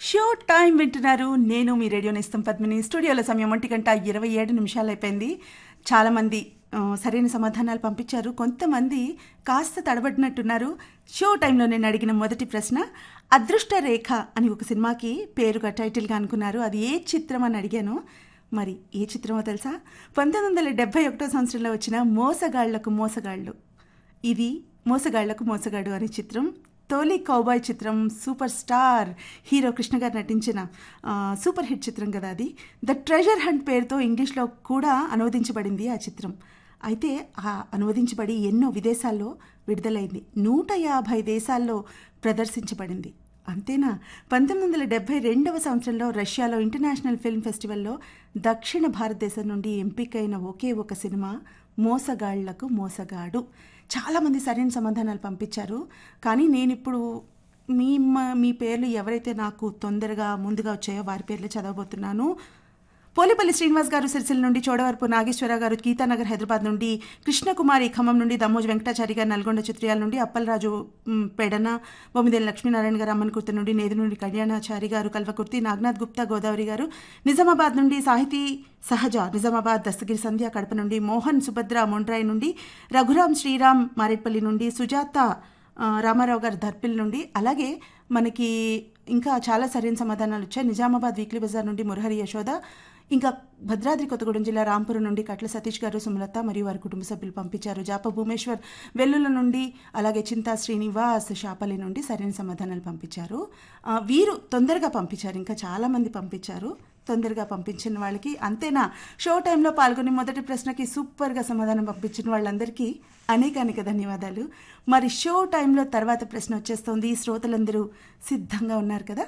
show time వింటున్నారు నేను మీ radio నేస్తం పద్మిని స్టూడియోలో సమయం ఒంటి గంట ఇరవై ఏడు నిమిషాలు అయిపోయింది చాలామంది ఆ, సరైన సమాధానాలు పంపించారు కొంతమంది కాస్త తడబడినట్టున్నారు షో టైంలో నేను అడిగిన మొదటి ప్రశ్న అదృష్ట రేఖ అని ఒక సినిమాకి పేరుగా టైటిల్గా అనుకున్నారు అది ఏ చిత్రం అని అడిగాను మరి ఏ చిత్రమో తెలుసా పంతొమ్మిది వందల డెబ్బై ఒకటో సంవత్సరంలో వచ్చిన మోసగాళ్లకు మోసగాళ్ళు ఇది మోసగాళ్లకు మోసగాడు అనే చిత్రం తొలి కౌబాయ్ చిత్రం సూపర్ స్టార్ హీరో కృష్ణ గారు నటించిన ఆ, సూపర్ హిట్ చిత్రం కదా అది ద ట్రెజర్ హంట్ పేరుతో ఇంగ్లీష్లో కూడా అనువదించబడింది ఆ చిత్రం అయితే ఆ అనువదించబడి ఎన్నో విదేశాల్లో విడుదలైంది నూట యాభై దేశాల్లో ప్రదర్శించబడింది అంతేనా పంతొమ్మిది వందల డెబ్బై రెండవ సంవత్సరంలో రష్యాలో ఇంటర్నేషనల్ ఫిల్మ్ ఫెస్టివల్లో దక్షిణ భారతదేశం నుండి ఎంపికైన ఒకే ఒక సినిమా మోసగాళ్లకు మోసగాడు చాలామంది సరైన సమాధానాలు పంపించారు కానీ నేను ఇప్పుడు మీ మ- మీ పేర్లు ఎవరైతే నాకు తొందరగా ముందుగా వచ్చాయో వారి పేర్లు చదవబోతున్నాను పోలేపల్లి శ్రీనివాస్ గారు సిరిసిల్ల నుండి చోడవరపు నాగేశ్వర గారు గీతానగర్ హైదరాబాద్ నుండి కృష్ణకుమారి ఖమ్మం నుండి దమ్మోజు వెంకటాచారి గారు నల్గొండ చిత్రియాల నుండి అప్పలరాజు మ్, పెడన బొమ్మిదేని లక్ష్మీనారాయణ గారు అమ్మన్కుర్తి నుండి నేదు నుండి కళ్యాణాచారి గారు కల్వకుర్తి నాగనాథ్ గుప్తా గోదావరి గారు నిజామాబాద్ నుండి సాహితీ సహజ నిజామాబాద్ దస్తగిరి సంధ్య కడప నుండి మోహన్ సుభద్ర మొండ్రాయ్ నుండి రఘురామ్ శ్రీరామ్ మారేట్పల్లి నుండి సుజాత ఆ, రామారావు గారు దర్పిల్ నుండి అలాగే మనకి ఇంకా చాలా సరైన సమాధానాలు వచ్చాయి నిజామాబాద్ వీక్లీ బజార్ నుండి మురహరి యశోద ఇంకా భద్రాద్రి కొత్తగూడెం జిల్లా రాంపురం నుండి కట్ల సతీష్ గారు సుమలత మరియు వారి కుటుంబ సభ్యులు పంపించారు జాప భూమేశ్వర్ వెల్లుల నుండి అలాగే చింతా శ్రీనివాస్ షాపల్లి నుండి సరైన సమాధానాలు పంపించారు ఆ, వీరు తొందరగా పంపించారు ఇంకా చాలామంది పంపించారు తొందరగా పంపించిన వాళ్ళకి అంతేనా షో టైంలో పాల్గొని మొదటి ప్రశ్నకి సూపర్గా సమాధానం పంపించిన వాళ్ళందరికీ అనేక అనేక ధన్యవాదాలు మరి షో టైంలో తర్వాత ప్రశ్న వచ్చేస్తోంది శ్రోతలందరూ సిద్ధంగా ఉన్నారు కదా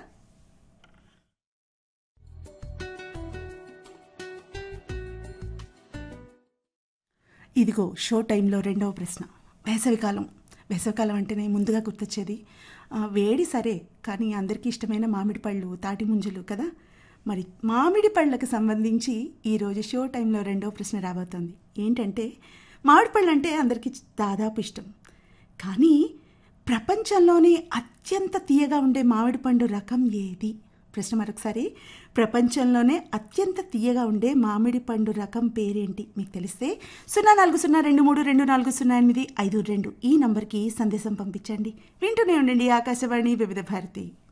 ఇదిగో షో టైంలో రెండవ ప్రశ్న వేసవికాలం వేసవికాలం అంటేనే ముందుగా గుర్తొచ్చేది ఆ, వేడి సరే కానీ అందరికీ ఇష్టమైన మామిడి పళ్ళు తాటి ముంజలు కదా మరి మామిడి పళ్ళకు సంబంధించి ఈరోజు షో టైంలో రెండవ ప్రశ్న రాబోతోంది ఏంటంటే మామిడి పళ్ళు అంటే అందరికీ దాదాపు ఇష్టం కానీ ప్రపంచంలోనే అత్యంత తీయగా ఉండే మామిడి పండు రకం ఏది ప్రశ్న మరొకసారి ప్రపంచంలోనే అత్యంత తీయగా ఉండే మామిడి పండు రకం పేరేంటి మీకు తెలిస్తే సున్నా నాలుగు సున్నా రెండు మూడు రెండు నాలుగు సున్నా ఎనిమిది ఐదు రెండు ఈ నంబర్కి సందేశం పంపించండి వింటూనే ఉండండి ఆకాశవాణి వివిధ భారతి